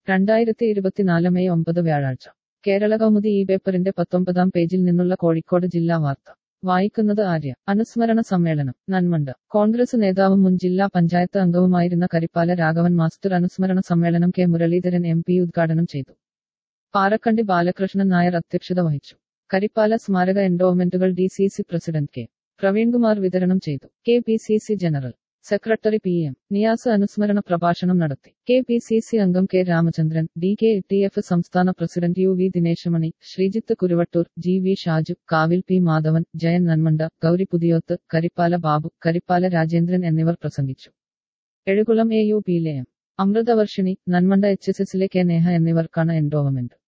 രണ്ടായിരത്തി ഇരുപത്തിനാല് മെയ് ഒമ്പത് വ്യാഴാഴ്ച കേരള കൗമുദി ഈ പേപ്പറിന്റെ പത്തൊമ്പതാം പേജിൽ നിന്നുള്ള കോഴിക്കോട് ജില്ലാ വാർത്ത വായിക്കുന്നത് ആര്യ അനുസ്മരണ സമ്മേളനം നന്മണ്ട കോൺഗ്രസ് നേതാവും മുൻ ജില്ലാ പഞ്ചായത്ത് അംഗവുമായിരുന്ന കരിപ്പാല രാഘവൻ മാസ്റ്റർ അനുസ്മരണ സമ്മേളനം കെ മുരളീധരൻ എം പി ഉദ്ഘാടനം ചെയ്തു പാറക്കണ്ടി ബാലകൃഷ്ണൻ നായർ അധ്യക്ഷത വഹിച്ചു കരിപ്പാല സ്മാരക എൻഡോവ്മെന്റുകൾ D C C president K Praveenkumar വിതരണം ചെയ്തു K P C C general secretary P M Niyas അനുസ്മരണ പ്രഭാഷണം നടത്തി കെ പി സി സി അംഗം K Ramachandran D K T F സംസ്ഥാന president U V Dineshamani Sreejith Kuruvattoor G V Shaju Kavil P Madhavan Jayan Nanmanda Gowri Puthiyoth Karippala Babu Karippala Rajendran എന്നിവർ പ്രസംഗിച്ചു എഴുകുളം എ യു പിയിലെ M Amruthavarshini Nanmanda H S എസിലെ കെ നേഹ എന്നിവർക്കാണ് എൻഡോവമെന്റ്